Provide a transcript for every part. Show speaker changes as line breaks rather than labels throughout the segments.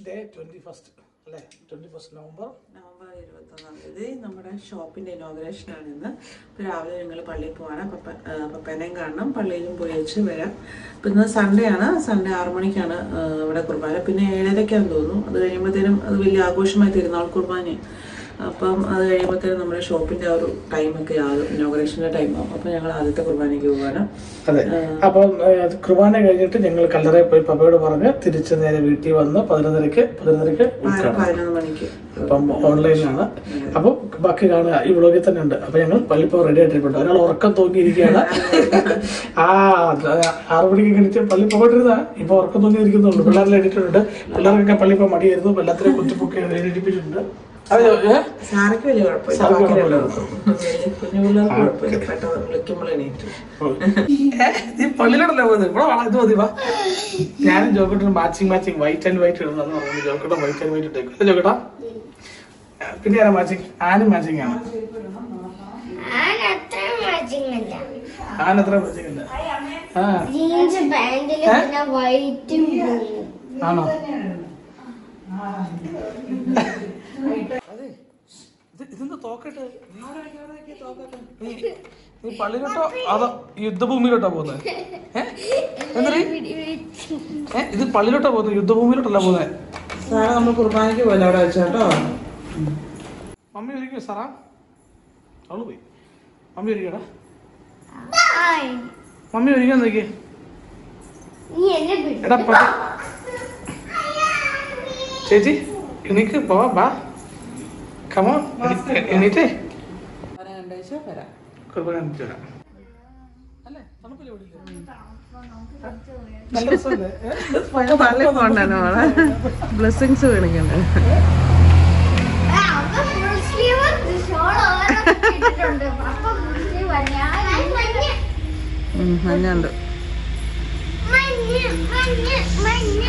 Day twenty first അല്ലേ twenty first November
November ഇരുപത്തൊന്നാം തീയതി നമ്മുടെ ഷോപ്പിന്റെ ഇനോഗ്രേഷൻ ആണ് ഇന്ന് ഇപ്പൊ രാവിലെ ഞങ്ങൾ പള്ളിയിൽ പോകാനാണ് പപ്പ ആ, പപ്പേനെയും കാണണം പള്ളിയിലും പോയി വെച്ച് വരാം ഇപ്പൊ ഇന്ന് സൺഡേ ആണ് സൺഡേ ആറു മണിക്കാണ് ആ, ഇവിടെ കുർബാന പിന്നെ ഏഴരയ്ക്കാന്ന് തോന്നുന്നു അത് കഴിയുമ്പോഴത്തേനും അത് വലിയ ആഘോഷമായി തിരുനാൾ കുർബാന അപ്പം അത് കഴിയുമ്പോഴത്തേനും നമ്മുടെ ഷോപ്പിന്റെ ആ ഒരു ടൈമൊക്കെ ആകും ഇനോഗ്രേഷന്റെ ടൈം ആകും അപ്പൊ ഞങ്ങൾ ആദ്യത്തെ കുർബാനയ്ക്ക് പോകാനാണ്
അതെ അപ്പം ഏഹ്, കുർബാന കഴിഞ്ഞിട്ട് ഞങ്ങൾ കല്ലറയിൽ പോയി പപ്പയോട് പറഞ്ഞ് തിരിച്ച് നേരെ വീട്ടിൽ വന്ന് പതിനൊന്നരക്ക് പതിനൊന്നരക്ക് ഉൾക്കാണ്
പതിനൊന്ന് മണിക്ക്
അപ്പം ഓൺലൈനിലാണ് അപ്പൊ ബാക്കി കാണുക ഈ വ്ളോഗിൽ തന്നെ ഉണ്ട് അപ്പൊ ഞങ്ങൾ പള്ളി ഇപ്പോൾ റെഡി ആയിട്ടിരിപ്പുണ്ട് ഒരാൾ ഉറക്കം തൂങ്ങിയിരിക്കുകയാണ് ആ അത് ആറു മണിക്ക് കഴിച്ച് പള്ളി പോയിട്ടിരുന്ന ഇപ്പൊ ഉറക്കം തൂങ്ങിയിരിക്കുന്നുള്ളൂ പിള്ളേരെ എഴുതിയിട്ടുണ്ട് പിള്ളേർക്കൊക്കെ പള്ളി ഇപ്പൊ മടിയായിരുന്നു എല്ലാത്തിനെയും കുത്തിപ്പൊക്കി എഴുതിപ്പിച്ചിട്ടുണ്ട് അതെ ഏഹ്
സാറയ്ക്ക് വലിയ കുഴപ്പമില്ല
സാറയ്ക്ക്
ബാക്കി
കുഴപ്പമില്ല.
രണ്ടുപേർക്കും. കുഞ്ഞു പിള്ളേർക്ക് കുഴപ്പമില്ല പെട്ടെന്ന് വിളിക്കുമ്പോൾ എണീറ്റു
ഏ, നീ പള്ളിയിലോട്ടല്ലേ പോകുന്നത് ഇവിടെ വേണം ഇത് മതി വാ ഞാനും ജോക്കട്ടിന് matching matching white and white ഇടുന്നു പറഞ്ഞു ജോക്കട്ട വൈറ്റ് ആൻഡ് വൈറ്റ് ഇട്ടേക്കും അല്ലേ ജോക്കട്ടാ പിന്നെ ആരാ മാച്ചിങ് ആനും മാച്ചിങ് ആണ്
അത്ര മാച്ചിങ് അല്ല
ആൻ അത്ര മാച്ചിങ് ഇല്ല ആ
ജീൻസ് പാന്റില് പിന്നെ വൈറ്റും ബ്ലൂവും
ആണോ അതെ ഇത് ഇതെന്താ തോക്കട്ടെ നീ നീ പള്ളിയിലോട്ടോ അതോ യുദ്ധഭൂമിയിലോട്ടോ പോകുന്നത് എന്താ ഏ ഇത് പള്ളിയിലോട്ടാ പോകുന്നത് യുദ്ധഭൂമിയിലോട്ടല്ല പോകുന്നത്
സാറേ നമ്മൾ കുർബാനയ്ക്ക് പോലെ അവിടെ വെച്ചാട്ടോ
മമ്മി ഒരുക്കോ സാറാ അവള് പോയി മമ്മി ഒരുക്കടാ മമ്മി ഒരുക്കാൻ നോക്കിയേ
നീ എന്നെ വിട്ടു
എടാ പ- ചേച്ചി എനിക്ക് പോവാ ബാ കമോ എണീറ്റേ
കണ്ടേച്ചാ വരാം
കുർബാന കാണിച്ചു തരാം അല്ലേ തണുപ്പില്ലേ ഇവിടെ ഇല്ലേ? നല്ല രസമല്ലേ ഏ?
പള്ളി പോകണ്ടോ മോളെ ബ്ലെസ്സിങ്സ് മേടിക്കണ്ടേ
അപ്പൊ ഫുൾ സ്ലീവ് ഷോൾ ഓരോക്കെ ഇട്ടിട്ടുണ്ട് അപ്പൊ ഫുൾ സ്ലീവ് ഞാൻ മഞ്ഞ
മഞ്ഞുണ്ട്
മഞ്ഞ മഞ്ഞ മഞ്ഞ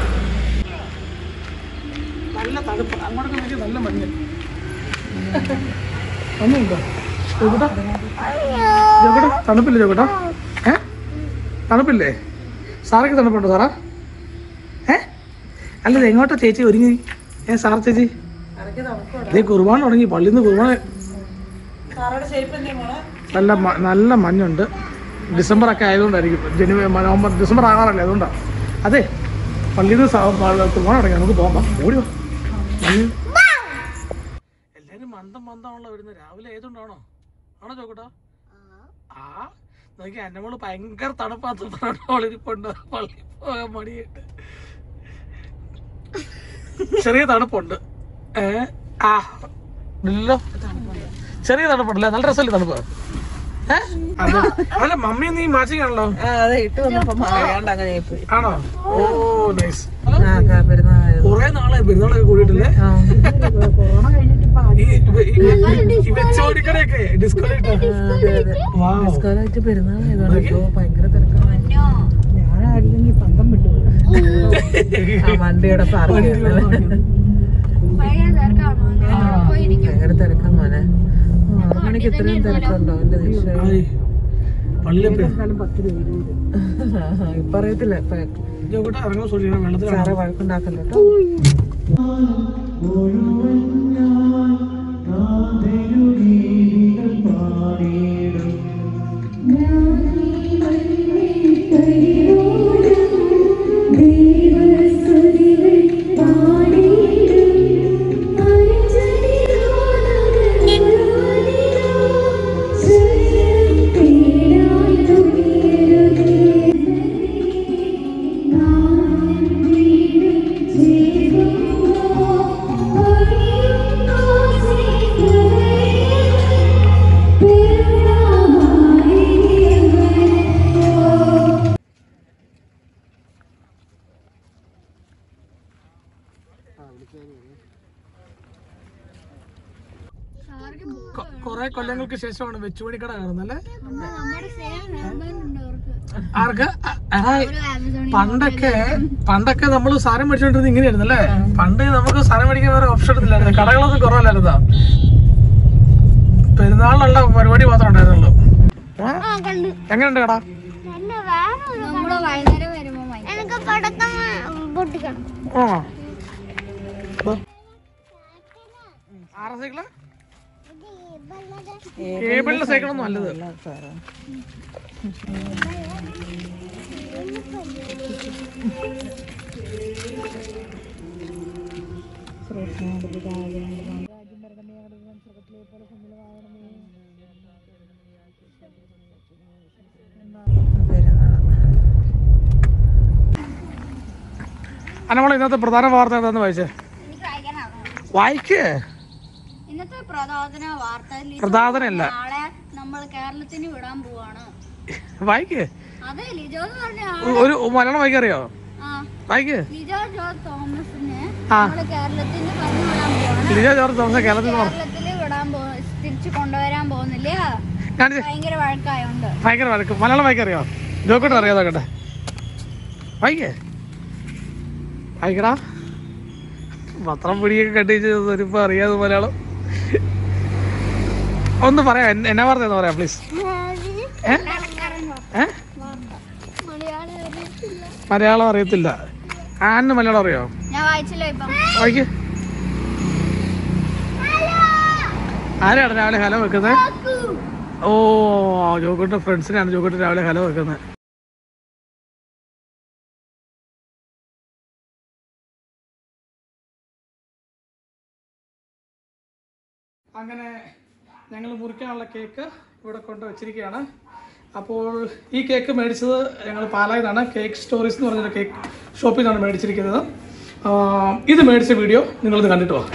നല്ല തണുപ്പ് അങ്ങോട്ടൊക്കെ നോക്കി നല്ല മഞ്ഞ് മഞ്ഞുണ്ടോ ജോക്കട്ടാ ജോക്കട്ടാ തണുപ്പില്ലേ ജോക്കട്ടാ ഏ തണുപ്പില്ലേ സാറൊക്കെ തണുപ്പുണ്ടോ സാറാ ഏ അല്ല ഇത് എങ്ങോട്ടാ ചേച്ചി ഒരുങ്ങി ഏ സാർ ചേച്ചി നീ കുർബാന തുടങ്ങി പള്ളിയിൽ നിന്ന് കുർബാന
സാറയുടെ ഷേപ്പ് എന്തേ മോളെ
നല്ല മ- നല്ല മഞ്ഞുണ്ട് ഡിസംബർ ഒക്കെ ആയതുകൊണ്ടായിരിക്കും ജനുവരി നവംബർ ഡിസംബർ ആകാറല്ലേ അതുകൊണ്ടാണ് അതെ പള്ളിയിൽ നിന്ന് സ- പ- കുർബാന തുടങ്ങി നമുക്ക് പോകാം വാ, ഓടി വാ മഞ്ഞ്. എല്ലാരും മന്ദം മന്ദമാണല്ലോ വരുന്നത് രാവിലെ ഏതുകൊണ്ടാണോ ആണോ ചോക്കട്ടാ ആ നോക്കി എന്നെ മോള് ഭയങ്കര തണുപ്പാത്ത പറഞ്ഞിരിപ്പുണ്ട് പള്ളി പോകാൻ മടിയായിട്ട് ചെറിയ തണുപ്പുണ്ട് ഏ ആ ഇല്ലല്ലോ ചെറിയ തണുപ്പുണ്ടല്ലേ നല്ല രസമല്ലേ തണുപ്പ് ഏ? അത് അല്ല മമ്മി നീ മാച്ചിങ് ആണല്ലോ
അതെ ഇട്ട് വന്നപ്പോ മാറിയാണ്ട് അങ്ങനെ പോയി
ആണോ ഓ നൈസ്
ആ പെരുന്നാൾ
കുറെ നാളായി പെരുന്നാളൊക്കെ കൂടിയിട്ടില്ലേ ഈ ഇവ- ഈ- ഈ വെച്ചോടിക്കടയൊക്കെ ഡിസ്കോ വാവ്
ഡിസ്കോലായിട്ട് പെരുന്നാളായതുകൊണ്ട് ഇപ്പൊ ഭയങ്കര തിരക്കാണ് ഞാനായിരുന്നെങ്കിൽ പന്തം വിട്ടു ആ വണ്ടിയുടെ പാർക്ക്
ഭയങ്കര തിരക്കാണോ ഞാൻ പോയിരിക്കും
ഭയങ്കര തിരക്കാ മോനെ ആറ് മണിക്ക് ഇത്രയും തിരക്കുണ്ടോ എന്റെ ദേശം
ആയി. പള്ളിയിലെ
ഇപ്പൊ അറിയത്തില്ല ഇപ്പൊ
ഇവിടെ ഇറങ്ങുമ്പോൾ സൂക്ഷിക്കണം വെള്ളത്തിൽ
സാറെ വഴക്കുണ്ടാക്കല്ലോ കേട്ടോ
കുറെ കൊല്ലങ്ങൾക്ക് ശേഷമാണ് വെച്ചുപണിക്കട കാണുന്നല്ലേ
നമ്മുടെ സെയിം നമ്പർ ഉണ്ട് അവർക്ക്
ആർക്ക് അ- എടാ,
ആമസോണിൽ
പണ്ടൊക്കെ പണ്ടൊക്കെ നമ്മൾ സാധനം മേടിച്ചോണ്ടിരുന്നത് ഇങ്ങനെയായിരുന്നു അല്ലേ പണ്ട് നമുക്ക് സാധനം മേടിക്കാൻ വേറെ ഓപ്ഷൻ എടുത്തില്ലായിരുന്നു കടകളൊന്നും കുറവല്ലായിരുന്നോ പെരുന്നാളിനുള്ള പരിപാടി മാത്രമേ ഉണ്ടായിരുന്നുള്ളൂ ഏ?
കണ്ടു
എങ്ങനെയുണ്ട് കട
നമ്മള് വൈകുന്നേരം വരുമ്പോ എനിക്ക് പടക്കം പൊട്ടിക്കണം
ആ ആറാ സൈക്കിളാ കേബിളിന്റെ സൈക്കിളൊന്നും നല്ലത് അനമോളെ ഇന്നത്തെ പ്രധാന വാർത്ത എന്താന്ന് വായിച്ചേ
എനിക്ക് വായിക്കാനാണോ?
വായിക്കേ
ഇന്നത്തെ പ്രധാന വാർത്ത ലിസോ
പ്രധാനമല്ല
നാളെ നമ്മൾ കേരളത്തിന് വിടാൻ പോവാണ്
വായിക്കേ
അതെ ലിജോ എന്ന് പറഞ്ഞ
ഒരു മലയാളം വായിക്കറിയോ
ആ
വായിക്കേ
ലിജോ ജോർജ് തോമസിനെ
ആ.
നമ്മൾ കേരളത്തിന് പറഞ്ഞു വിടാൻ പോവാണ്
ലിജോ ജോർജ് തോമസ് കേരളത്തിൽ നിന്ന്
കേരളത്തില് വിടാൻ പോ തിരിച്ചു കൊണ്ടുവരാൻ പോകുന്നില്ല
കാണിച്ച്
ഭയങ്കര വഴക്കായോണ്ട്
ഭയങ്കര വഴക്ക് മലയാളം വായിക്കറിയോ ജോക്കോട്ട് അറിയാം നോക്കട്ടെ വായിക്കേ വായിക്കടാ പത്രം പിടിയൊക്കെ കണ്ടിച്ച് വരുമ്പോ അറിയാതെ മലയാളം ഒന്ന് പറയാം എന്ന- എന്നാ പറഞ്ഞെന്ന് പറയാം പ്ലീസ് ഏ ഏ മലയാളം അറിയത്തില്ല ആന്ന് മലയാളം അറിയോ
ഞാൻ വായിച്ചില്ല ഇപ്പം
വായിക്ക് ആരാണ് രാവിലെ ഹലോ വെക്കുന്നത് ഓ ജോക്കോട്ട് ഫ്രണ്ട്സിനാണ് ജോക്കോട്ട് രാവിലെ ഹലോ വെക്കുന്നത് അങ്ങനെ ഞങ്ങൾ മുറിക്കാനുള്ള കേക്ക് ഇവിടെ കൊണ്ട് വെച്ചിരിക്കുകയാണ് അപ്പോൾ ഈ കേക്ക് മേടിച്ചത് ഞങ്ങൾ പാലായിൽ നിന്നാണ് കേക്ക് സ്റ്റോറീസ് എന്ന് പറഞ്ഞൊരു കേക്ക് ഷോപ്പിൽ നിന്നാണ് മേടിച്ചിരിക്കുന്നത് ആ, ഇത് മേടിച്ച വീഡിയോ നിങ്ങളിത് കണ്ടിട്ട് വാ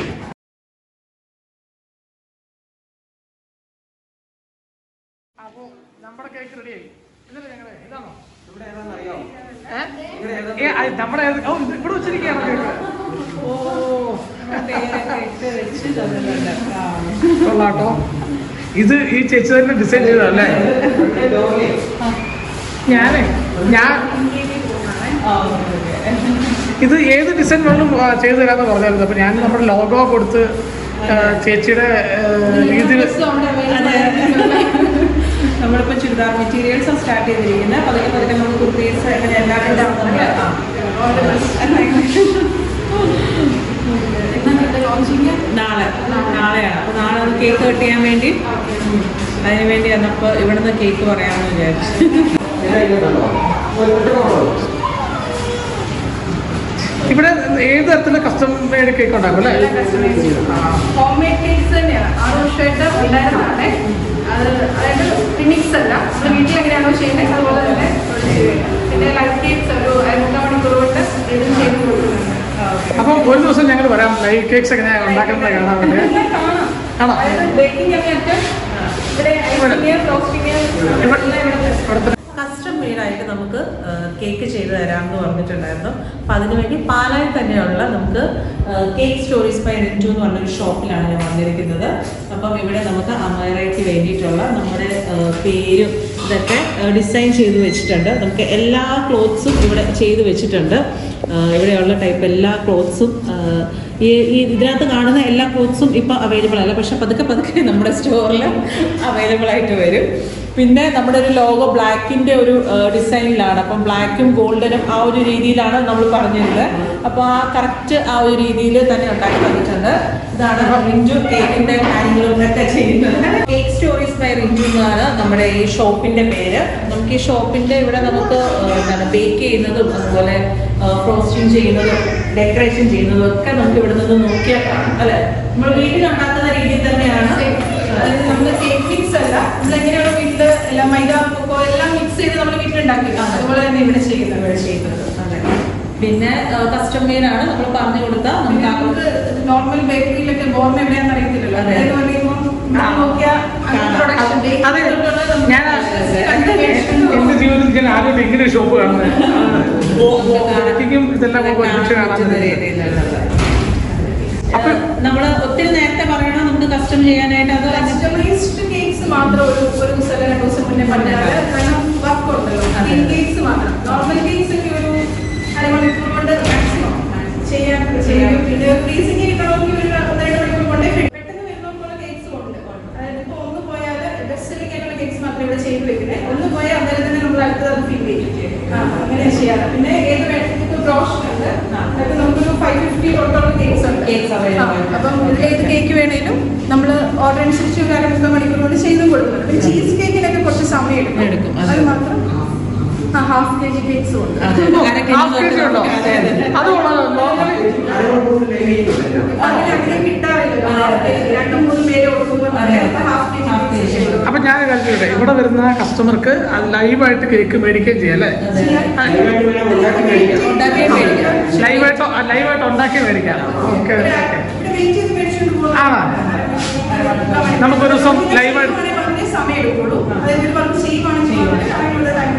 അപ്പോൾ നമ്മുടെ കേക്ക് റെഡിയായി ഇതല്ലേ ഞങ്ങളുടെ ഇതാണോ ഏ? ഏ, അത് നമ്മുടെ ഏത്- ഓ, ഇത് ഇവിടെ വെച്ചിരിക്കുകയാണോ കേക്ക് ഓ കൊള്ളാട്ടോ ഇത് ഈ ചേച്ചി തന്നെ ഡിസൈൻ ചെയ്തതല്ലേ ഞാനേ ഞാൻ ഇത് ഏത് ഡിസൈൻ വേണം ആ, ചെയ്ത് തരാന്ന് പറഞ്ഞായിരുന്നു അപ്പൊ ഞാൻ നമ്മുടെ ലോഗോ കൊടുത്ത് ആ, ചേച്ചിയുടെ രീതിയിൽ
നമ്മളിപ്പോ ചുരിദാർ മെറ്റീരിയൽസ് സ്റ്റാർട്ട് ചെയ്തിരിക്കുന്നത് പതുക്കെ പതുക്കെ നമുക്ക് കുർത്തീസ് അങ്ങനെ എല്ലാം ഉണ്ടാവുന്നുണ്ട് നാളെ നാളെയാണ് അപ്പൊ നാളെ ഒന്ന് കേക്ക് കട്ട് ചെയ്യാൻ വേണ്ടി അതിന് വേണ്ടി വന്നപ്പോ ഇവിടുന്ന് കേക്ക് പറയാമെന്ന് വിചാരിച്ചു
ഇവിടെ ഏത് തരത്തിലുള്ള കസ്റ്റം മെയ്ഡ് കേക്ക് ഉണ്ടാക്കും അല്ലേ
ഹോം മെയ്ഡ് കേക്ക്സ് തന്നെയാണ് ആറ് വർഷമായിട്ട് ഉണ്ടായിരുന്നതാണ് അത് അതായത് ഫിനിക്സ് അല്ല നമ്മൾ വീട്ടിൽ എങ്ങനെയാണോ ചെയ്യുന്നത് അതുപോലെ തന്നെ ഇവിടെ ചെയ്യുക പിന്നെ ലൈഫ് കേക്ക്സ് ഒരു അരമുക്കാൽ മണിക്കൂർ കൊണ്ട് ഇതും ചെയ്ത് കൊടുക്കുന്നുണ്ട്
അപ്പം ഒരു ദിവസം ഞങ്ങൾ വരാം ലൈവ് കേക്ക്സ് എങ്ങനെയാണ് ഉണ്ടാക്കുന്നത് കാണാൻ വേണ്ടി
എല്ലാം കാണാം
ആണോ
അതായത് ബേക്കിംഗ് അങ്ങേറ്റം ഇവിടെ ഐസിങ് ഫ്രോസ്റ്റിങ് എല്ലാം ഇവിടെ
കസ്റ്റം മെയ്ഡായിട്ട് നമുക്ക് കേക്ക് ചെയ്ത് തരാമെന്ന് പറഞ്ഞിട്ടുണ്ടായിരുന്നു അപ്പം അതിനുവേണ്ടി പാലായിൽ തന്നെയുള്ള നമുക്ക് കേക്ക് സ്റ്റോറീസ് ബൈ റിഞ്ചു എന്ന് പറഞ്ഞൊരു ഷോപ്പിലാണ് ഞാൻ വന്നിരിക്കുന്നത് അപ്പം ഇവിടെ നമുക്ക് അമേറയ്ക്ക് വേണ്ടിയിട്ടുള്ള നമ്മുടെ ആ, പേരും ഇതൊക്കെ ഡിസൈൻ ചെയ്ത് വെച്ചിട്ടുണ്ട് നമുക്ക് എല്ലാ ക്ലോത്ത്സും ഇവിടെ ചെയ്ത് വെച്ചിട്ടുണ്ട് ആ, ഇവിടെയുള്ള ടൈപ്പ് എല്ലാ ക്ലോത്ത്സും ഈ ഈ ഇതിനകത്ത് കാണുന്ന എല്ലാ ക്ലോത്ത്സും ഇപ്പം അവൈലബിൾ അല്ല പക്ഷെ പതുക്കെ പതുക്കെ നമ്മുടെ സ്റ്റോറിൽ അവൈലബിൾ ആയിട്ട് വരും പിന്നെ നമ്മുടെ ഒരു ലോഗോ ബ്ലാക്കിന്റെ ഒരു ഡിസൈനിലാണ് അപ്പം ബ്ലാക്കും ഗോൾഡനും ആ ഒരു രീതിയിലാണ് നമ്മൾ പറഞ്ഞിരുന്നത് അപ്പോൾ ആ കറക്റ്റ് ആ ഒരു രീതിയിൽ തന്നെ ഉണ്ടാക്കി തന്നിട്ടുണ്ട് ഇതാണ് റിഞ്ചു കേക്കിന്റെ കാര്യങ്ങളൊക്കെ ചെയ്യുന്നത് കേക്ക് സ്റ്റോറീസ് ബൈ റിഞ്ചു എന്നാണ് നമ്മുടെ ഈ ഷോപ്പിന്റെ പേര് നമുക്ക് ഈ ഷോപ്പിന്റെ ഇവിടെ നമുക്ക് ആ, എന്താണ് ബേക്ക് ചെയ്യുന്നതും അതുപോലെ ഫ്രോസ്റ്റിംഗ് ചെയ്യുന്നതും ഡെക്കറേഷൻ ചെയ്യുന്നതും ഒക്കെ നമുക്ക് ഇവിടെ നിന്ന് നോക്കിയാൽ കാണാം അല്ലെ നമ്മൾ വീട്ടിൽ ഉണ്ടാക്കുന്ന രീതിയിൽ തന്നെയാണ്
അതായത് നമ്മൾ കേക്ക് മിക്സ് അല്ല നമ്മൾ എങ്ങനെയാണ് വീട്ടില് എല്ലാം മൈദ കൊക്കോ എല്ലാം മിക്സ് ചെയ്ത് നമ്മൾ വീട്ടിലുണ്ടാക്കി അതുപോലെ തന്നെ ഇവിടെ ചെയ്യുന്നത്
ഇവിടെ ചെയ്യുന്നത് അതെ പിന്നെ കസ്റ്റം മെയ്ഡാണ് നമ്മൾ പറഞ്ഞു കൊടുത്താൽ
പിന്നെ
നമുക്ക്
നമുക്ക് നോർമൽ ബേക്കറിയിലൊക്കെ ബോർമ എവിടെയാണെന്ന് അറിയത്തില്ലല്ലോ
അതെ.
അതായത് പറയുമ്പോൾ
ആ.
നോക്കിയാൽ
കാണാം.
പ്രൊഡക്ഷൻ
അതെ ഞാൻ എന്റെ ജീവിതത്തിൽ ഞാൻ ആദ്യം ഇങ്ങനെ ഒരു ഷോപ്പ് കാണുന്നത് ബേക്കിങ്ങും ഇതെല്ലാം നമുക്ക് ഒരുമിച്ച് കാണാൻ പറ്റും
അപ്പൊ നമ്മള് ഒത്തിരി നേരത്തെ പറയണം നമുക്ക് കസ്റ്റം ചെയ്യാനായിട്ട് അത്
കസ്റ്റമൈസ്ഡ് കേക്ക്സ് മാത്രം ഒരു ഒരു ദിവസം അല്ലെങ്കിൽ രണ്ട് ദിവസം മുന്നേ പറഞ്ഞാൽ കാരണം വർക്ക് ഉണ്ടല്ലോ
അതെ.
കേക്ക്സ് മാത്രം നോർമൽ കേക്ക്സ് ഒക്കെ ഒരു അരമണിക്കൂർ കൊണ്ട് മാക്സിമം ചെയ്യാൻ ചെയ്യും പിന്നെ ഫ്രീസിംഗ് കിട്ടണമെങ്കിൽ ഒരു ഒന്ന് രണ്ട് മണിക്കൂർ കൊണ്ടേ പെട്ടെന്ന് വരുന്ന കേക്ക്സ് ഉണ്ട് അതായത് ഇപ്പോൾ ഒന്ന് പോയാൽ ബെസ്റ്റ് സെല്ലിംഗ് ആയിട്ടുള്ള കേക്ക്സ് മാത്രമേ ഇവിടെ ചെയ്ത് വെക്കുന്നത് ഒന്ന് പോയാൽ അന്നേരം തന്നെ നമ്മൾ അടുത്തത് ഫിൽ ചെയ്യും ആ, അങ്ങനെ ചെയ്യാറ് പിന്നെ ഏത് വേണമെങ്കിൽ ബ്രോഷൻ ഉണ്ട് അതായത് നമുക്കൊരു ഫൈവ് ഫിഫ്റ്റി തൊട്ടുള്ള കേക്ക്സ് ഉണ്ട്
Cakes available
ആ,
ആണ്.
അപ്പം ഇതിൽ ഏത് കേക്ക് വേണേലും നമ്മൾ ഓർഡർ അനുസരിച്ച് ഒരു അരമുക്കാൽ മണിക്കൂർ കൊണ്ട് ചെയ്തും കൊടുക്കുന്നുണ്ട് പിന്നെ ചീസ് കേക്കിനൊക്കെ കുറച്ച് സമയം
എടുക്കും,
എടുക്കും
അതെ.
അത് മാത്രം ആ ഹാഫ് കെ ജി കേക്ക്സും ഉണ്ട്
അതെ, അര കിലോ
ഹാഫ് കെ ജി ഉണ്ടോ
അതെ, അതെ.
അത് നോർമലി
അങ്ങനെ അങ്ങനെ കിട്ടാറില്ല രണ്ടും മൂന്നും പേര് കൊടുക്കുമ്പോൾ
അതെ.
Half K
Half
G
kg.
Cake
അപ്പൊ ഞാൻ കഴിച്ചിട്ടെ ഇവിടെ വരുന്ന കസ്റ്റമർക്ക് ലൈവായിട്ട് കേക്ക് മേടിക്കുകയും ചെയ്യാം അല്ലേ
ഉണ്ടാക്കി മേടിക്കാം.
ലൈവായിട്ട് ലൈവായിട്ട് ഉണ്ടാക്കി മേടിക്കാം ഓക്കെ
ഇവിടെ വെയിറ്റ് ചെയ്ത് മേടിച്ചുകൊണ്ട് പോകുന്നത്
ആണോ? നമുക്കൊരു ദിവസം live ആയിട്ട്
വളരെ സമയം എടുക്കുള്ളൂ അതായത് ഒരു വർക്ക് ചെയ്യുവാണെങ്കിൽ അതിനുള്ള ടൈം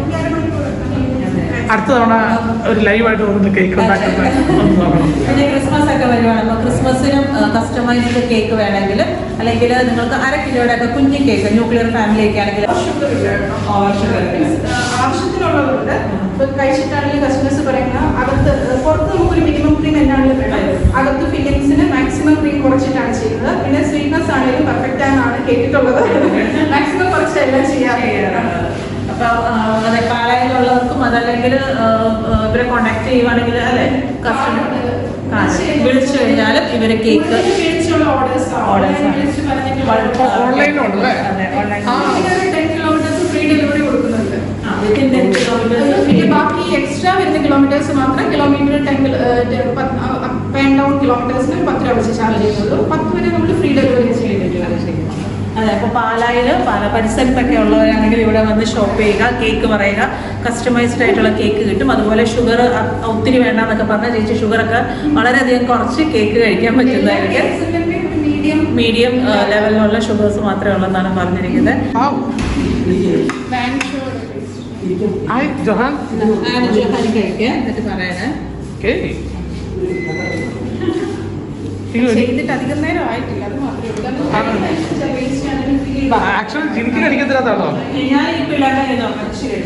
അടുത്ത തവണ ഒരു ലൈവായിട്ട് വന്നിട്ട് കേക്ക് ഉണ്ടാക്കുന്നത് ഒന്ന് നോക്കണം
പിന്നെ ക്രിസ്മസ് ഒക്കെ വരുവാണ് അപ്പൊ ക്രിസ്മസിനും കസ്റ്റമൈസ്ഡ് കേക്ക് വേണമെങ്കിൽ അല്ലെങ്കിൽ നിങ്ങൾക്ക് അര കിലോയുടെ ഒക്കെ കുഞ്ഞു കേക്ക് ന്യൂക്ലിയർ ഫാമിലി ഒക്കെ ആണെങ്കിൽ
ഷുഗർ ഇല്ല കേട്ടോ. ആവശ്യത്തിനുള്ളവരുണ്ട് ഇപ്പൊ കഴിച്ചിട്ടാണെങ്കിൽ കസ്റ്റമേഴ്സ് പറയുന്ന അകത്ത് പുറത്ത് നമുക്കൊരു മിനിമം ക്രീം എന്നാണെങ്കിലും വേണം അകത്ത് ഫില്ലിങ്സിന് മാക്സിമം ക്രീം കുറച്ചിട്ടാണ് ചെയ്യുന്നത് പിന്നെ സ്വീറ്റ്നസ് ആണെങ്കിലും പെർഫെക്റ്റ് ആണെന്നാണ് കേട്ടിട്ടുള്ളത് മാക്സിമം കുറച്ച് എല്ലാം ചെയ്യാറ്
അപ്പൊ ആ, അതെ പാലായിലുള്ളവർക്കും അതല്ലെങ്കിൽ ആ, ആ, ഇവരെ കോണ്ടാക്ട് ചെയ്യുവാണെങ്കിൽ അല്ലെ കസ്റ്റമർ വിളിച്ചു കഴിഞ്ഞാൽ ഇവര് കേക്ക്
മേടിച്ചുള്ള ഓർഡേഴ്സ്
Orders ആണ്.
ഓൺലൈനിലും ഉണ്ടല്ലേ
അതെ ഓൺലൈൻ
ആ.
ടെൻ കിലോമീറ്റേഴ്സ് ഫ്രീ ഡെലിവറി കൊടുക്കുന്നുണ്ട്
വിത്തിൻ ടെൻ കിലോമീറ്റേഴ്സ്
പിന്നെ ബാക്കി എക്സ്ട്രാ വരുന്ന കിലോമീറ്റേഴ്സ് മാത്രം kilometre ten up and down കിലോമീറ്റേഴ്സിന് പത്ത് രൂപ വെച്ച് ചാർജ് ചെയ്യുന്നുള്ളൂ പത്ത് വരെ നമ്മൾ ഫ്രീ ഡെലിവറി ചെയ്യുന്നുണ്ട്
അതെ അപ്പൊ പാലായില് പല പരിസരത്തൊക്കെ ഉള്ളവരാണെങ്കിൽ ഇവിടെ വന്ന് ഷോപ്പ് ചെയ്യുക കേക്ക് പറയുക കസ്റ്റമൈസ്ഡ് ആയിട്ടുള്ള കേക്ക് കിട്ടും അതുപോലെ ഷുഗർ ഒത്തിരി വേണ്ടെന്നൊക്കെ പറഞ്ഞാൽ ചേച്ചി ഷുഗറൊക്കെ വളരെയധികം കുറച്ച് കേക്ക് കഴിക്കാൻ പറ്റുന്നതായിരിക്കും
മീഡിയം
മീഡിയം ലെവലിലുള്ള ഷുഗേഴ്സ് മാത്രമേ ഉള്ളെന്നാണ് പറഞ്ഞിരിക്കുന്നത്
ആ ഹായ് ജൊഹാൻ
കഴിക്കുക എന്നിട്ട് പറയണേ
ഓക്കെ ഇത്
ചെയ്തിട്ട് അധികം നേരം ആയിട്ടില്ല അത് മാത്രമേ ഉള്ളൂ കാരണം waste ആണെങ്കിലും feel ചെയ്യും.
ആക്ച്വലി എനിക്ക് കഴിക്കത്തില്ലാത്താണോ
ഞാൻ ഈ പിള്ളേരുടെ നോക്കാം ശരി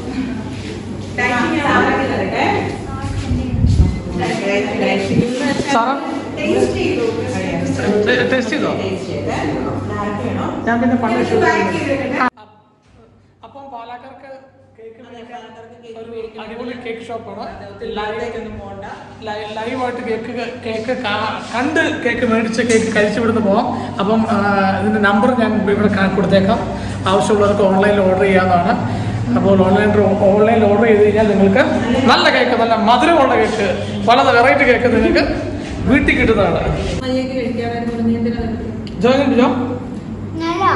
സാറാ
Taste ചെയ്തു.
ടേസ്റ്റ് ചെയ്തോ ഞാൻ പിന്നെ പണ്ട്
എന്നിട്ട് pack ചെയ്തിട്ടുണ്ട്.
അപ്പം പാലക്കാർക്ക് കേക്ക് ഒരു അടിപൊളി കേക്ക് ഷോപ്പാണ് ലൈവായിട്ട് കേക്ക് കേക്ക് കാ- കണ്ട് കേക്ക് മേടിച്ച് കേക്ക് കഴിച്ചു വിടുന്ന് പോവാം അപ്പം ആ, ഇതിന്റെ നമ്പർ ഞാൻ ഇവിടെ കാ- കൊടുത്തേക്കാം ആവശ്യമുള്ളവർക്ക് ഓൺലൈനിൽ ഓർഡർ ചെയ്യാവുന്നതാണ് അപ്പോൾ ഓൺലൈൻ ഓൺലൈനിൽ ഓർഡർ ചെയ്ത് കഴിഞ്ഞാൽ നിങ്ങൾക്ക് നല്ല കേക്ക് നല്ല മധുരമുള്ള കേക്ക് പല വെറൈറ്റി കേക്ക് നിങ്ങൾക്ക് വീട്ടിൽ കിട്ടുന്നതാണ്
മയ്യൊക്കെ കഴിക്കാനായിട്ട് പറഞ്ഞതിനാ
ജോയിൻ ജോ
ഞാനോ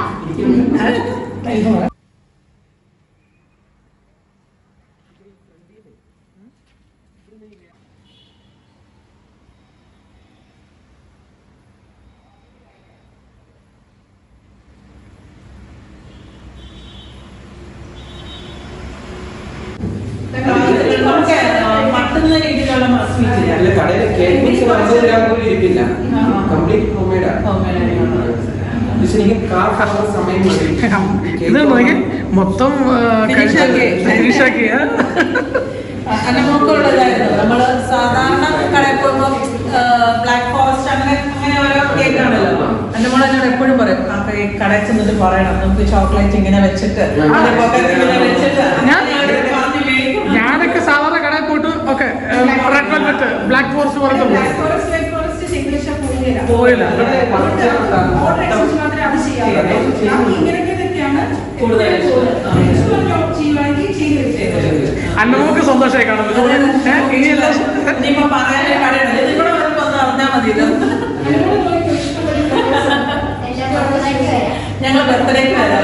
നമുക്ക് മട്ടുന്ന രീതിയിലുള്ള സ്വീറ്റ്
അല്ല കടയിൽ കേക്ക് മിക്സ് അമ്പത് ഗ്രാം പോലും ഇരിപ്പില്ല കംപ്ലീറ്റ് ഹോംമേഡാ ശരിക്കും കാർ അവർ സമയം മതി
ഇത് നോക്കി മൊത്തം
Finish ആക്കി.
ഫിനിഷാക്കി
അന്നമോക്കുള്ളതായിരുന്നു നമ്മള് സാധാരണ കടയിൽ പോകുമ്പോൾ ബ്ലാക്ക് ഫോറസ്റ്റ് അങ്ങനെ അങ്ങനെ ഓരോ കേക്കാണല്ലോ അന്നമോൾ എന്നോട് എപ്പോഴും പറയും ആ കേക്ക് കടയിൽ ചെന്നിട്ട് പറയണം നമുക്ക് ചോക്ലേറ്റ് ഇങ്ങനെ വെച്ചിട്ട് അതിന്റെ pocket ഇങ്ങനെ വെച്ചിട്ട്
ഞാൻ-
അങ്ങനെ പറഞ്ഞ് മേടിക്കും.
ഞാനൊക്കെ സാധാരണ കടയിൽ പോയിട്ട് okay red velvet black forest പറഞ്ഞിട്ട്
Black
പോകും
forest, white forest ശരിക്കും പോയില്ല.
പോയില്ല
അതുകൊണ്ട് order അനുസരിച്ച് മാത്രമേ അത് ചെയ്യാറുള്ളൂ. ബാക്കി ഇങ്ങനെയൊക്കെയാണ്
കൂടുതൽ
കൂടുതൽ ഇഷ്ടമുള്ള job ചെയ്യുവാണെങ്കിൽ ചെയ്ത് വെച്ചേക്കുന്നത്.
അന്നമോക്ക് സന്തോഷമായി കാണും ഇതുപോലെ, ഏ, ഇനി എല്ലാ
ഇനിയിപ്പോ പറയാനേ കടയുണ്ട് ഇത് ഇവിടെ വരുമ്പോ ഒന്ന് അറിഞ്ഞാൽ മതി ഇത്
അതിനോട് നമുക്ക് ഇഷ്ടപ്പെടുന്ന
എല്ലാം കൊണ്ടുവന്നിട്ട് വരാം
ഞങ്ങൾ ബർത്ത്ഡേക്ക് വരാം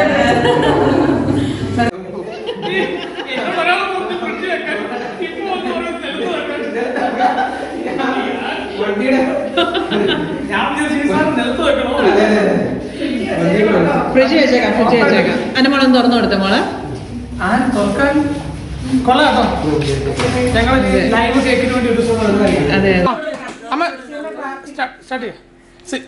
എന്നോട് ഒരാൾ പറഞ്ഞു ഫ്രിഡ്ജ് വെക്കാൻ. ഇപ്പൊ വന്ന് പറയുന്നു നിലത്ത് വെക്കാൻ.
വണ്ടിയുടെ
ഞാൻ വിചാരിച്ചു ഈ സാധനം നിലത്ത് വെക്കണോ
അതെ അതെ അതെ വണ്ടിയുടെ വെള്ളം.
ഫ്രിഡ്ജ് വെച്ചേക്കാം ഫ്രിഡ്ജ് വെച്ചേക്കാം എന്റെ മോളൊന്ന് തുറന്നു കൊടുത്ത മോളെ
ആ തുറക്കാൻ കൊള്ളാം കേട്ടോ ഞങ്ങൾ ലൈവ് കേക്കിന് വേണ്ടി ഒരു ദിവസം വരുന്നതായിരിക്കും.
അതെ
ആ, അമ്മ സ്റ്റാർട്ട് ചെയ്യാം സി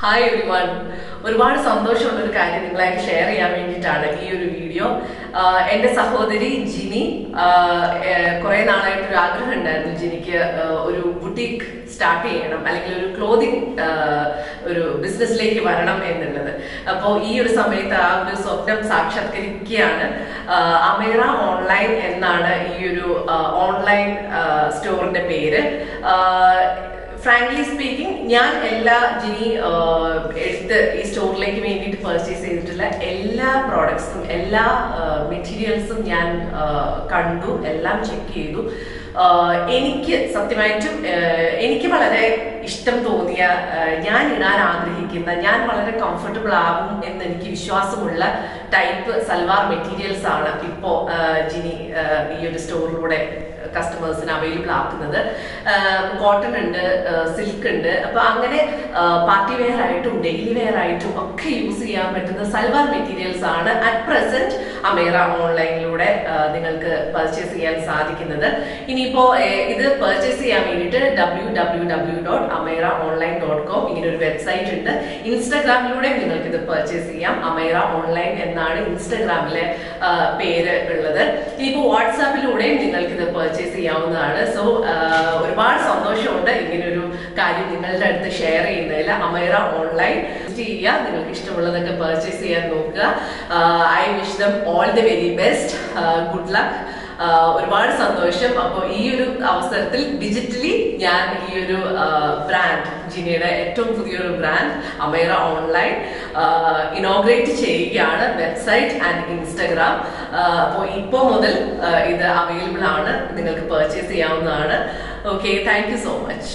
ഹായ് എവരിവൺ ഒരുപാട് സന്തോഷമുള്ള ഒരു കാര്യം നിങ്ങളായിട്ട് ഷെയർ ചെയ്യാൻ വേണ്ടിയിട്ടാണ് ഈ ഒരു വീഡിയോ ആഹ് എന്റെ സഹോദരി ജിനി കുറെ നാളായിട്ട് ഒരു ആഗ്രഹം ഉണ്ടായിരുന്നു ജിനിക്ക് ആഹ് ഒരു ബുട്ടീക്ക് സ്റ്റാർട്ട് ചെയ്യണം അല്ലെങ്കിൽ ഒരു ക്ലോതിങ് ഒരു ബിസിനസ്സിലേക്ക് വരണം എന്നുള്ളത് അപ്പോൾ ഈ ഒരു സമയത്ത് ആ ഒരു സ്വപ്നം സാക്ഷാത്കരിക്കുകയാണ് ആഹ് അമേറ ഓൺലൈൻ എന്നാണ് ഈ ഒരു ഓൺലൈൻ സ്റ്റോറിന്റെ പേര് ആഹ് ഫ്രാങ്ക്ലി സ്പീക്കിംഗ് ഞാൻ എല്ലാ ജിനി ആഹ്, എടുത്ത് ഈ സ്റ്റോറിലേക്ക് വേണ്ടിയിട്ട് പർച്ചേസ് ചെയ്തിട്ടുള്ള എല്ലാ പ്രോഡക്ട്സും എല്ലാ മെറ്റീരിയൽസും ഞാൻ ആഹ്, കണ്ടു എല്ലാം ചെക്ക് ചെയ്തു ആഹ്, എനിക്ക് സത്യമായിട്ടും ആഹ്, എനിക്ക് വളരെ ഇഷ്ടം തോന്നിയ ആഹ്, ഞാൻ ഇടാൻ ആഗ്രഹിക്കുന്ന ഞാൻ വളരെ കംഫർട്ടബിൾ ആകും എന്ന് എനിക്ക് വിശ്വാസമുള്ള ടൈപ്പ് സൽവാർ മെറ്റീരിയൽസ് ആണ് ഇപ്പോ ആഹ്, ജിനി ആഹ്, ഈ ഒരു സ്റ്റോറിലൂടെ കസ്റ്റമേഴ്സിന് അവൈലബിൾ ആക്കുന്നത് കോട്ടൺ ഉണ്ട് സിൽക്ക് ഉണ്ട് അപ്പൊ അങ്ങനെ പാർട്ടി വെയർ ആയിട്ടും ഡെയിലി വെയർ ആയിട്ടും ഒക്കെ യൂസ് ചെയ്യാൻ പറ്റുന്ന സൽവാർ മെറ്റീരിയൽസ് ആണ് അറ്റ് പ്രസന്റ് അമേറ ഓൺലൈനിലൂടെ നിങ്ങൾക്ക് പർച്ചേസ് ചെയ്യാൻ സാധിക്കുന്നത് ഇനിയിപ്പോ ഏഹ്, ഇത് പർച്ചേസ് ചെയ്യാൻ വേണ്ടിയിട്ട് W W W dot Amera online dot com ഇങ്ങനെ ഒരു വെബ്സൈറ്റ് ഉണ്ട് ഇൻസ്റ്റാഗ്രാമിലൂടെ നിങ്ങൾക്ക് ഇത് പർച്ചേസ് ചെയ്യാം അമേറ ഓൺലൈൻ എന്നാണ് ഇൻസ്റ്റാഗ്രാമിലെ ആ, പേര് ഉള്ളത് ഇനിയിപ്പോ വാട്സാപ്പിലൂടെയും നിങ്ങൾക്ക് ഇത് പർച്ചേസ് ചെയ്യാവുന്നതാണ് സോ ഒരുപാട് സന്തോഷമുണ്ട് ഇങ്ങനെ ഒരു കാര്യം നിങ്ങളുടെ അടുത്ത് ഷെയർ ചെയ്യുന്നതിൽ അമേറ ഓൺലൈൻ ചെയ്യുക നിങ്ങൾക്ക് ഇഷ്ടമുള്ളതൊക്കെ പർച്ചേസ് ചെയ്യാൻ നോക്കുക I wish them all the very best good luck ah ഒരുപാട് സന്തോഷം അപ്പോൾ ഈ ഒരു അവസരത്തിൽ ഡിജിറ്റലി ഞാൻ ഈ ഒരു ബ്രാൻഡ് ജിനിയുടെ ഏറ്റവും പുതിയൊരു ബ്രാൻഡ് അമേറ ഓൺലൈൻ ഇനോഗ്രേറ്റ് ചെയ്യുകയാണ് വെബ്സൈറ്റ് ആൻഡ് ഇൻസ്റ്റഗ്രാം അപ്പോൾ ഇപ്പോൾ മുതൽ ആഹ് ഇത് അവൈലബിൾ ആണ് നിങ്ങൾക്ക് പർച്ചേസ് ചെയ്യാവുന്നതാണ് okay thank you so much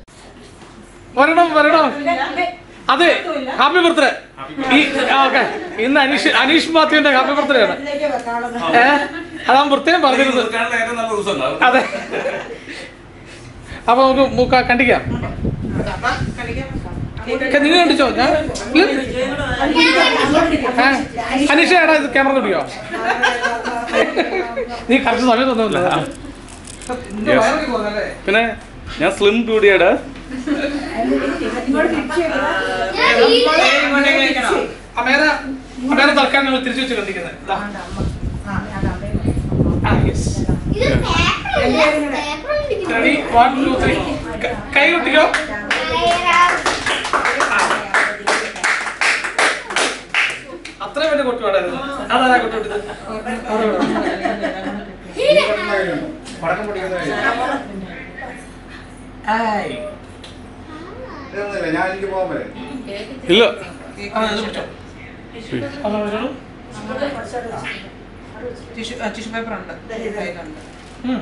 വരണം വരണം അതെ ഹാപ്പി ബർത്ത്ഡേ ഓക്കെ ഇന്ന് അനീഷ് അനീഷ് മാത്യുവിന്റെ ഹാപ്പി ബർത്ത്ഡേ ആണ് ഏ അതാ പ്രത്യേകം പറഞ്ഞിരുന്നത്
ഏറ്റവും നല്ല ദിവസം ഉണ്ടാവും
അതെ അപ്പൊ നമുക്ക് മൂക്ക കണ്ടിക്കാം നിങ്ങൾ കണ്ടിച്ചോ ഞാൻ ഇല്ല? ഏ? അനീഷ എടാ ഇത് ക്യാമറ കിട്ടിയോ നീ കറക്റ്റ് സമയത്ത് ഒന്നുമില്ല
പിന്നെ ഞാൻ സ്ലിം ബ്യൂട്ടിയുടെ
അമേര അമേര തൽക്കാലം ഞങ്ങൾ തിരിച്ചു വെച്ച് കണ്ടിരിക്കുന്നത് ഇതാ. ആ, yes.
ഇത് പേപ്പറല്ല paper
Ready? One, two, three. ക- കൈ കുട്ടിക്കോ അത്രയും വലിയ കൊട്ടു വേണമായിരുന്നു അതാ കൊട്ടു വിട്ടത് ആയ്.
ഞാൻ എനിക്ക് പോകാൻ പറ്റും
ഇല്ല
ആ, ഇത് പിടിച്ചോ. അതാ വരുള്ളൂ.
ടിഷ്യൂ ടിഷ്യൂ പേപ്പർ ഉണ്ട് കയ്യിലുണ്ട്
ഉം.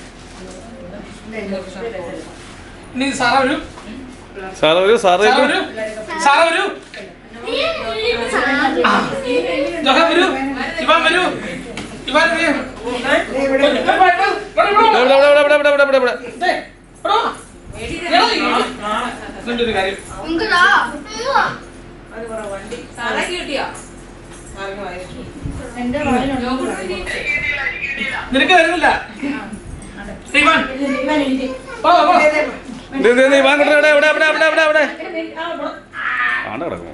ഇനി സാറ വരൂ
സാറ് വരൂ സാറ്
സാറ വരൂ സാറ വരൂ ആ. ജോഹാൻ വരൂ ഇവാൻ വരൂ ഇവാൻ വരൂ ഇവിടെ, ഇവിടെ, ഇവിടെ, ഇവിടെ, ഇവിടെ.
ഇവിടെ ഇവിടെ ഇവിടെ ഇവിടെ ഇവിടെ ഇവിടെ ഇവിടെ
ദേ, ഇവിടെ വാ. എടാ, ഈ- ഇതിന്റെ ഒരു കാര്യം നിനക്ക് തരുന്നില്ല ഇവാൻ വാ, വാ, വാ.
ഇത് ഇത് ഇത് ഇവാൻ കിട്ടണ എവിടെ എവിടെ എവിടെ എവിടെ എവിടെ എവിടെ ആണ്ട കിടക്കും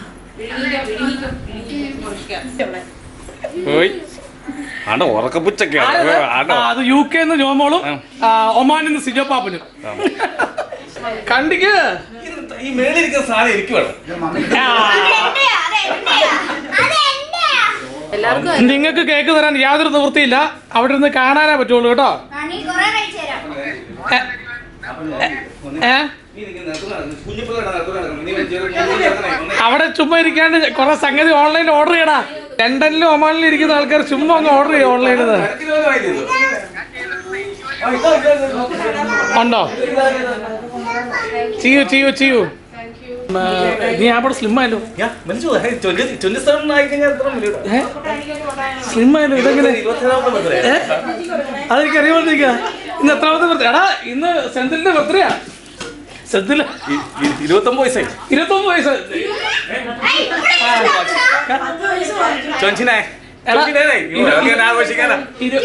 ഓയ് ആണ്ട ഉറക്കപ്പുച്ചൊക്കെയാണ്
ആരത്?
ആണ്ട
ആ, അത് യു കെ ജോമോളും
ആ.
ഒമാനിൽ നിന്ന് സിജോ പാപ്പനും കണ്ടിക്ക്
ഈ മേളിരിക്കുന്ന സാധനം എനിക്ക് വേണം
നിങ്ങൾക്ക് കേക്ക് തരാൻ യാതൊരു നിവൃത്തിയില്ല അവിടെ നിന്ന് കാണാനേ പറ്റുള്ളൂ കേട്ടോ
കൊറേ കഴിച്ചു തരാം
ഏ? ഏ അവിടെ ചുമ്മാ ഇരിക്കാണ്ട് കുറെ സംഗതി ഓൺലൈനിൽ ഓർഡർ ചെയ്യടാ ലണ്ടനിലും ഒമാനിലും ഇരിക്കുന്ന ആൾക്കാർ ചുമ്മാ അങ്ങ് ഓർഡർ ചെയ്യും ഓൺലൈനിൽ ഉണ്ടോ ചെയ്യൂ ചെയ്യൂ ചെയ്യൂ ഉം, നീ അവിടെ സ്ലിം ആയല്ലോ സ്ലിം ആയല്ലോ ഇതെങ്ങനെ ഏ? അതെനിക്ക് അറിയാണ്ടിരിക്കുക ഇന്ന് എത്രാമത്തെ ബർത്ത്ഡേ എടാ ഇന്ന് സെന്തിലിന്റെ ബർത്ത്ഡേയാ സെന്തിൽ
ഇരുപത്തൊമ്പത് വയസ്സായി
ഇരുപത്തൊമ്പത് വയസ്സ്
ചൊഞ്ചിനെ
എടാ,
ചൊഞ്ചിനെ ആഘോഷിക്കാനാ
ഇരു-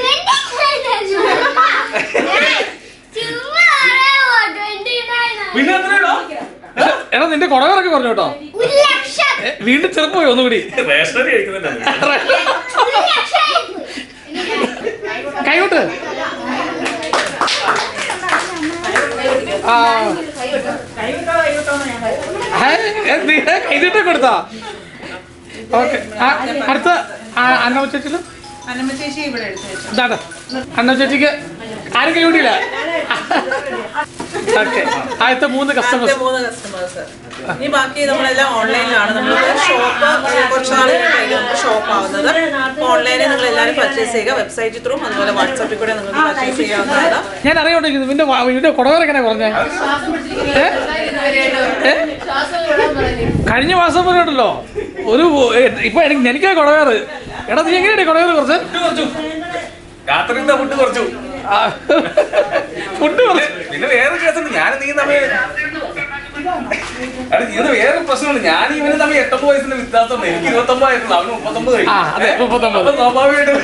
ചുമ്മാ
പിന്നെ എത്രയാണോ
എടാ നിന്റെ കുടവറൊക്കെ പറഞ്ഞു കേട്ടോ
ഒരു ലക്ഷം
ഏ, വീണ്ടും ചെറുപ്പം പോയി ഒന്നുകൂടി
റേഷനറി കഴിക്കുന്നുണ്ട്
ഒരു ലക്ഷമായി പോയി.
കൈവിട്ട് ആ കൈതിട്ട് കൊടുത്താ ഓക്കെ അടുത്ത ആ, അന്നമ്മ ചേച്ചിലും
അന്നമ്മ ചേച്ചി ഇവിടെ എടുത്തു വെച്ചു
ഇതാട്ടെ അന്നമ്മ ചേച്ചിക്ക് ആരും കൈവിട്ടില്ല ഓക്കെ ആദ്യത്തെ മൂന്ന്
ആദ്യത്തെ
കസ്റ്റമേഴ്സ്
മൂന്ന് കസ്റ്റമേഴ്സ് ഇനി ബാക്കി നമ്മളെല്ലാം ഓൺലൈനിലാണ് നമ്മൾ ഷോപ്പ് കുറച്ച് നാളുകളായിട്ട് നമുക്ക് ഷോപ്പ് ആവുന്നത് ഓൺലൈനിൽ നിങ്ങൾ എല്ലാവരും പർച്ചേസ് ചെയ്യുക വെബ്സൈറ്റ് ത്രൂ അതുപോലെ വാട്സാപ്പിൽ കൂടെ നിങ്ങൾക്ക് പർച്ചേസ് ചെയ്യാവുന്നതാണ്
ഞാൻ അറിയോണ്ടിരിക്കുന്നു ഇതിന്റെ വാ- ഇതിന്റെ കുടവർ എങ്ങനെ പറഞ്ഞേ ഏ? ഏ? കഴിഞ്ഞ മാസം വരെ ഉണ്ടല്ലോ ഒരു ഏ, ഇപ്പൊ എനിക്ക് എനിക്കാ കുടവേറ് എടാ നീ എങ്ങനെയാണ് കുടവേറ് കുറച്ച്
കുറച്ചു രാത്രിത്തെ ഫുഡ് കുറച്ചു
ഫുഡ് കുറച്ച്
പിന്നെ വേറെ കേസുണ്ട് ഞാൻ നീ തമ്മിൽ അത് ഇത് വേറെ പ്രശ്നമുണ്ട് ഞാൻ ഇവന് തമ്മിൽ എട്ടൊമ്പത് വയസ്സിന്റെ വ്യത്യാസമുണ്ട് എനിക്ക് ഇരുപത്തൊമ്പത് ആയിട്ടുള്ളൂ അവന് മുപ്പത്തൊമ്പത്
ആ അതെ മുപ്പത്തൊമ്പത്
അപ്പൊ സ്വാഭാവികമായിട്ടും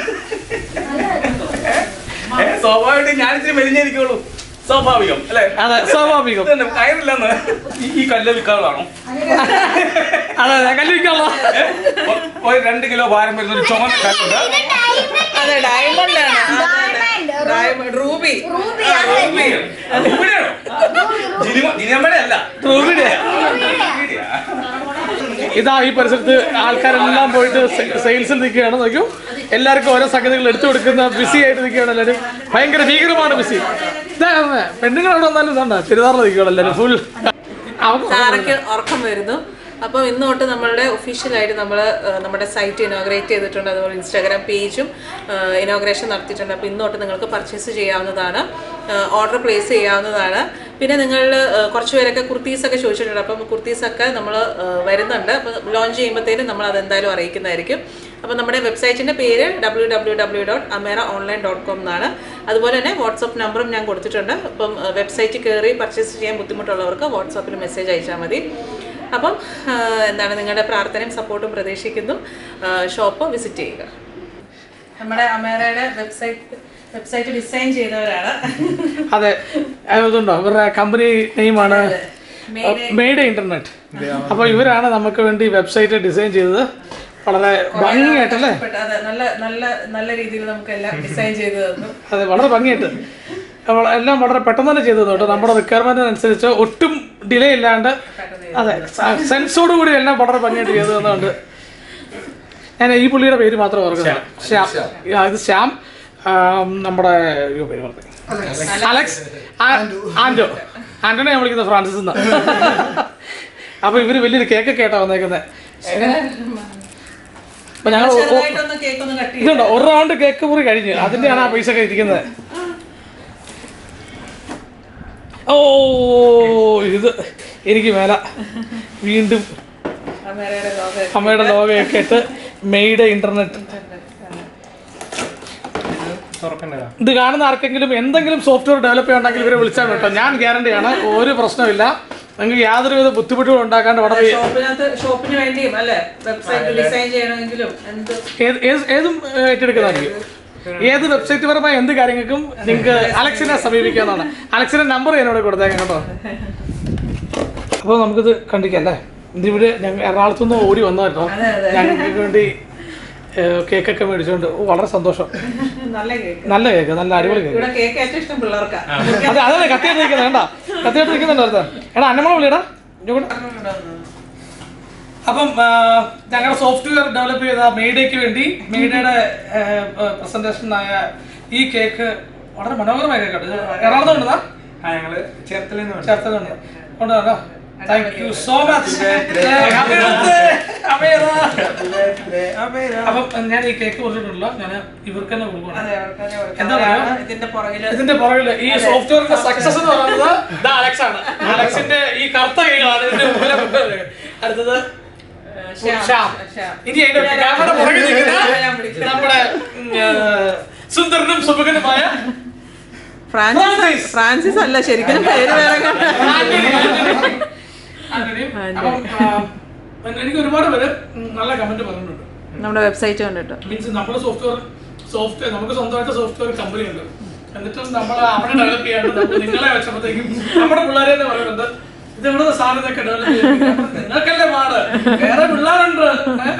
ഏ, സ്വാഭാവികമായിട്ടും ഞാൻ ഇച്ചിരി മെലിഞ്ഞിരിക്കുള്ളൂ സ്വാഭാവികം അല്ലേ
അതെ സ്വാഭാവികം
ഇതുതന്നെ, കയറില്ലെന്ന് ഈ- ഈ കല്ല് വിൽക്കാനുള്ളതാണോ
അതെ അതെ കല്ലിക്കാനുള്ള
ഏ, ഒ- ഒരു രണ്ട് കിലോ ഭാരം വരുന്ന ഒരു ചുമന്ന കല്ലുണ്ട്
അതെ ഡയമണ്ട് ആണ് ഡയമണ്ട് റൂബി
റൂബി,
ആ,
അതെ.
റൂബിയോ? അത് റൂബിയുടെയാണോ? ജിനിമ- ജിനിയമ്മയുടെ അല്ല
റൂബിയുടെ
റൂബിയുടെയാ?
ഇതാ ഈ പരിസരത്ത് ആൾക്കാരെല്ലാം പോയിട്ട് സെയിൽസിൽ നിൽക്കുകയാണ് നോക്കൂ എല്ലാവർക്കും ഓരോ സംഗതികൾ എടുത്തു കൊടുക്കുന്ന ബിസി ആയിട്ട് നിൽക്കുകയാണ് എല്ലാവരും ഭയങ്കര ഭീകരമാണ് ബിസി ഇതാ പെണ്ണുങ്ങൾ അവിടെ വന്നാലും ഇതാണ്ടാ ചുരിദാറിൽ നിൽക്കുകയാണ് എല്ലാവരും ഫുൾ
സാറയ്ക്ക് ഉറക്കം വരുന്നു അപ്പോൾ ഇന്ന് തൊട്ട് നമ്മളുടെ ഒഫീഷ്യലായിട്ട് നമ്മൾ നമ്മുടെ സൈറ്റ് ഇനോഗ്രേറ്റ് ചെയ്തിട്ടുണ്ട് അതുപോലെ ഇൻസ്റ്റാഗ്രാം പേജും ഇനോഗ്രേഷൻ നടത്തിയിട്ടുണ്ട് അപ്പോൾ ഇന്ന് തൊട്ട് നിങ്ങൾക്ക് പർച്ചേസ് ചെയ്യാവുന്നതാണ് ഓർഡർ പ്ലേസ് ചെയ്യാവുന്നതാണ് പിന്നെ നിങ്ങൾ കുറച്ച് പേരൊക്കെ കുർത്തീസൊക്കെ ചോദിച്ചിട്ടുണ്ട് അപ്പം കുർത്തീസൊക്കെ നമ്മൾ വരുന്നുണ്ട് അപ്പോൾ ലോഞ്ച് ചെയ്യുമ്പോഴത്തേനും നമ്മൾ അതെന്തായാലും അറിയിക്കുന്നതായിരിക്കും അപ്പോൾ നമ്മുടെ വെബ്സൈറ്റിൻ്റെ പേര് W W W dot Amera online dot com എന്നാണ് അതുപോലെ തന്നെ വാട്സപ്പ് നമ്പറും ഞാൻ കൊടുത്തിട്ടുണ്ട് അപ്പം വെബ്സൈറ്റിൽ കയറി പർച്ചേസ് ചെയ്യാൻ ബുദ്ധിമുട്ടുള്ളവർക്ക് വാട്സാപ്പിൽ മെസ്സേജ് അയച്ചാൽ മതി അപ്പം ആ, എന്താണ് നിങ്ങളുടെ പ്രാർത്ഥനയും സപ്പോർട്ടും പ്രതീക്ഷിക്കുന്നു ഷോപ്പ് വിസിറ്റ് ചെയ്യുക നമ്മുടെ അമേറയുടെ വെബ്സൈറ്റ് വെബ്സൈറ്റ് ഡിസൈൻ ചെയ്തവരാണ്
അതെ അതുണ്ടോ ഇവരുടെ കമ്പനി നെയിമാണ്
Mayday.
മെയ്ഡ് ഇന്റർനെറ്റ് അപ്പോൾ ഇവരാണ് നമുക്ക് വേണ്ടി വെബ്സൈറ്റ് ഡിസൈൻ ചെയ്തത് വളരെ ഭംഗിയായിട്ടല്ലേ
അതെ നല്ല നല്ല നല്ല രീതിയിൽ നമുക്ക് എല്ലാം ഡിസൈൻ ചെയ്ത് തന്നു
അതെ വളരെ ഭംഗിയായിട്ട് അവൾ എല്ലാം വളരെ പെട്ടെന്ന് തന്നെ ചെയ്തു കേട്ടോ നമ്മുടെ റിക്വയർമെന്റിനനുസരിച്ച് ഒട്ടും ഡിലേ ഇല്ലാണ്ട് അതെ സെൻസോട് കൂടി എല്ലാം വളരെ ഭംഗിയായിട്ട് ചെയ്തു തന്നുകൊണ്ട് ഞാൻ ഈ പുള്ളിയുടെ പേര് മാത്രം ഓർക്കുന്നത് ശ്യാം ആ, ഇത് ശ്യാം ആ, നമ്മുടെ അയ്യോ, പേര് മറന്നു. അലക്സ് ആ- ആൻഡോ ആന്റോനെ ഞാൻ വിളിക്കുന്നത് ഫ്രാൻസിസ് എന്നാ അപ്പൊ ഇവര് വലിയൊരു കേക്കൊക്കെ ആയിട്ടാ വന്നേക്കുന്നത് അപ്പൊ ഞങ്ങൾ
ചെറുതായിട്ടൊന്ന് കേക്ക് ഒന്ന് കട്ട് ചെയ്ത്
ഇതുണ്ടോ ഒരു റൗണ്ട് കേക്ക് മുറി കഴിഞ്ഞ് അതിന്റെയാണ് ആ പൈസ ഒക്കെ ഇരിക്കുന്നത് ഓ ഇത് എനിക്ക് മേല വീണ്ടും
അമേറയുടെ ലോഗോ
അമ്മയുടെ ലോഗയൊക്കെ ഇട്ട് മെയ്ഡ് ഇന്റർനെറ്റ് ഇത് കാണുന്ന ആർക്കെങ്കിലും എന്തെങ്കിലും സോഫ്റ്റ്വെയർ ഡെവലപ്പ് ചെയ്യണമെങ്കിൽ ഇവരെ വിളിച്ചാൽ കേട്ടോ ഞാൻ ഗ്യാരണ്ടിയാണ് ഒരു പ്രശ്നമില്ല നിങ്ങൾക്ക് യാതൊരുവിധ ബുദ്ധിമുട്ടുകളും ഉണ്ടാക്കാണ്ട് വളരെ
ഷോപ്പിനകത്ത് ഷോപ്പിന് വേണ്ടിയും അല്ലേ വെബ്സൈറ്റ് ഡിസൈൻ ചെയ്യണമെങ്കിലും എന്ത്
ഏത് ഏത് ഏതും ഏഹ്, ഏറ്റെടുക്കുന്നതായിരിക്കും ഏത് വെബ്സൈറ്റ് പരമായ എന്ത് കാര്യങ്ങൾക്കും നിങ്ങൾക്ക് അലക്സിനെ സമീപിക്കാവുന്നതാണ് അലക്സിന്റെ നമ്പർ ഞാൻ ഇവിടെ കൊടുത്തേക്കാം കേട്ടോ അപ്പോൾ നമുക്കിത് കണ്ടിക്കാം അല്ലേ ഇതിവിടെ ഞങ്ങൾ എറണാകുളത്തു നിന്ന് ഓടി വന്നതാട്ടോ ഞങ്ങൾക്ക് വേണ്ടി ഏഹ്, കേക്കൊക്കെ മേടിച്ചുകൊണ്ട് ഓ, വളരെ സന്തോഷം
നല്ല കേക്ക്
നല്ല കേക്ക് നല്ല അടിപൊളി കേക്ക്
ഇവിടെ കേക്ക് ഏറ്റവും ഇഷ്ടം പിള്ളേർക്കാ
അതെ അതെ കത്തിയായിട്ട് നിൽക്കുന്നത് വേണ്ട കത്തിയായിട്ട് നിൽക്കുന്നുണ്ട് അടുത്ത എടാ അന്നമ്മ വിളിയടാ ഇങ്ങോട്ട്. അപ്പം ആ, ഞങ്ങളുടെ സോഫ്റ്റ്വെയർ ഡെവലപ്പ് ചെയ്ത മെയ്ഡേക്ക് വേണ്ടി മെയ്ഡയുടെ പ്രസന്റേഷനായ ഈ കേക്ക് വളരെ മനോഹരമായ കേക്കാണ് ഇത് എറണാകുളത്ത് കൊണ്ടുവന്നാ
ആ ഞങ്ങള് ചേർത്തലയിൽ നിന്ന്
ചേർത്തലുണ്ട് കൊണ്ടുവന്നോ താങ്ക് യു സോ മച്ച് അപ്പം ഞാൻ ഈ കേക്ക് കൊടുത്തിട്ടുണ്ടല്ലോ ഞാൻ ഇവർക്ക് തന്നെ കൊടുക്കണം എന്താ പറയുക
ഇതിന്റെ പുറകില്
ഇതിന്റെ പുറകില് ഈ സോഫ്റ്റ്വെയറിന്റെ സക്സസ് എന്ന് പറയുന്നത് ദാ അലക്സ് ആണ് അലക്സിന്റെ ഈ കറുത്ത കൈകളാണ് ഇതിന്റെ മുമ്പിലെ കൊണ്ടുവരുന്നത്. അടുത്തത്
ശ്യാം.
ശ്യാം.
ശ്യാം.
ഇനി അതിന്റെ ക്യാമറ പുറകിൽ നിൽക്കുന്ന നമ്മുടെ ഉം, ഏഹ്, സുന്ദരനും സുമുഖനുമായ
ഫ്രാൻസിസ്
ഫ്രാൻസിസ്.
ഫ്രാൻസിസ് അല്ല ശരിക്കും പേര് വേറെ
ആന്റണി. ആന്റണി. അപ്പം, ആ, എനിക്ക് ഒരുപാട് പേര് ഉം, നല്ല കമന്റ് പറഞ്ഞിട്ടുണ്ട്
നമ്മുടെ വെബ്സൈറ്റ് കണ്ടിട്ട്
മീൻസ് നമ്മുടെ സോഫ്റ്റ്വെയർ സോഫ്റ്റ്വെയർ നമുക്ക് സ്വന്തമായിട്ട് സോഫ്റ്റ്വെയർ കമ്പനി ഉണ്ട് എന്നിട്ടും നമ്മൾ അവിടെ ഡെവലപ്പ് ചെയ്യാണ്ട് നമ്മൾ നിങ്ങളെ വെച്ചപ്പോഴത്തേക്കും നമ്മുടെ പിള്ളേരെ തന്നെ പറയുന്നുണ്ട് ഇത് ഇവിടെ സാധനം ഇതൊക്കെ ഡെവലപ്പ് ചെയ്തിരിക്കുന്നത്. അപ്പൊ നിങ്ങൾക്കല്ലേ പാട് വേറെ പിള്ളേരുണ്ട് ഏ?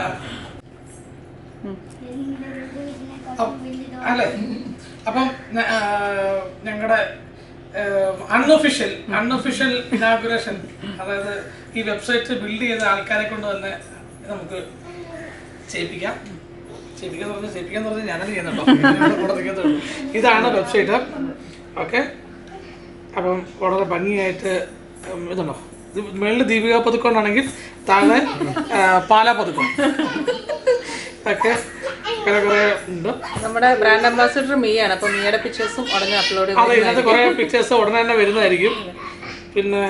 അല്ലേ അപ്പം ഞങ്ങളുടെ അൺഒഫീഷ്യൽ അൺഒഫീഷ്യൽ ഇനാഗുറേഷൻ അതായത് ഈ വെബ്സൈറ്റ് ബിൽഡ് ചെയ്ത ആൾക്കാരെ കൊണ്ട് തന്നെ നമുക്ക് ചെയ്യിപ്പിക്കാം ചെയ്യിപ്പിക്കാന്ന് പറഞ്ഞാൽ ചെയ്യിപ്പിക്കാന്ന് പറഞ്ഞാൽ ഞാനത് ചെയ്യുന്നുണ്ടോ ഇതിന്റെ കൂടെ നിൽക്കത്തേ ഉള്ളൂ. ഇതാണ് വെബ്സൈറ്റ് ഓക്കെ അപ്പം വളരെ ഭംഗിയായിട്ട് ഉം, ഇതുണ്ടോ ഇത് മേളിൽ ദീപിക പതുക്കൊണ്ടാണെങ്കിൽ താഴെ ആ, പാലാ പതുക്കം ഒക്കെ കുറെ കുറെ ഉണ്ട്
നമ്മുടെ ബ്രാൻഡ് അംബാസിഡർ മീയാണ് അപ്പൊ മീയുടെ പിക്ചേഴ്സും ഉടനെ അപ്ലോഡ്
അതെ ഇതിനകത്ത് കുറെ പിക്ചേഴ്സ് ഉടനെ തന്നെ വരുന്നതായിരിക്കും പിന്നെ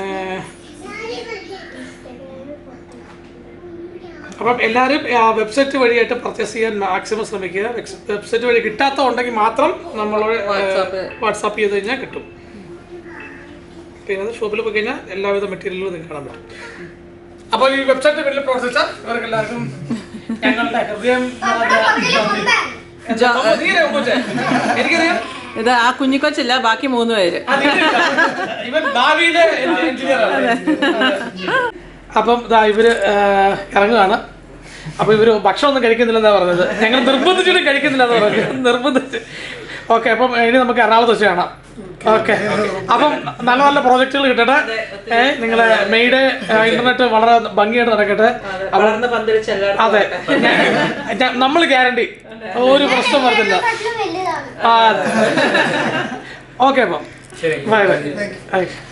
അപ്പം എല്ലാവരും വെബ്സൈറ്റ് വഴിയായിട്ട് പർച്ചേസ് ചെയ്യാൻ മാക്സിമം ശ്രമിക്കുക വെബ്സൈറ്റ് വഴി കിട്ടാത്ത ഉണ്ടെങ്കിൽ മാത്രം നമ്മളോട് വാട്സാപ്പ് ചെയ്ത് കഴിഞ്ഞാൽ കിട്ടും പിന്നെ ഷോപ്പിൽ പോയി കഴിഞ്ഞാൽ എല്ലാവിധ മെറ്റീരിയലും നിങ്ങൾക്ക് കാണാൻ പറ്റും അപ്പോൾ ഈ വെബ്സൈറ്റ് വലിയ പ്രവർത്തിച്ച ഇവർക്ക് എല്ലാവർക്കും ഞങ്ങളുടെ ഹൃദയം നിറഞ്ഞ എന്താ? നീയല്ലേ ഉമ്മൂച്ചേ? എനിക്കറിയാം
ഇത് ആ കുഞ്ഞിക്കൊച്ചില്ല ബാക്കി മൂന്ന് പേര്
ഇവൻ ഭാവിയിലെ എഞ്ചിനീയർ ആണ് അപ്പം ഇതാ ഇവര് ആ, ഇറങ്ങുകയാണ് അപ്പൊ ഇവര് ഭക്ഷണം ഒന്നും കഴിക്കുന്നില്ലെന്നാ പറഞ്ഞത് ഞങ്ങൾ നിർബന്ധിച്ചിട്ട് കഴിക്കുന്നില്ലെന്ന് പറഞ്ഞു നിർബന്ധിച്ച് ഓക്കെ അപ്പം ഇനി നമുക്ക് എറണാകുളത്ത് വെച്ച് കാണാം ഓക്കെ അപ്പം നല്ല നല്ല പ്രോജക്റ്റുകൾ കിട്ടട്ടെ ഏഹ് നിങ്ങളെ മെയ്ഡ് ഇന്റർനെറ്റ് വളരെ ഭംഗിയായിട്ട് നടക്കട്ടെ അപ്പം
വളർന്ന് പന്തലിച്ച് എല്ലായിടത്തും
അതെ നമ്മൾ ഗ്യാരണ്ടി ഒരു പ്രശ്നം വരുന്നില്ല
വലുതാണ്
ആ ഓക്കെ അപ്പം ബൈ ബൈ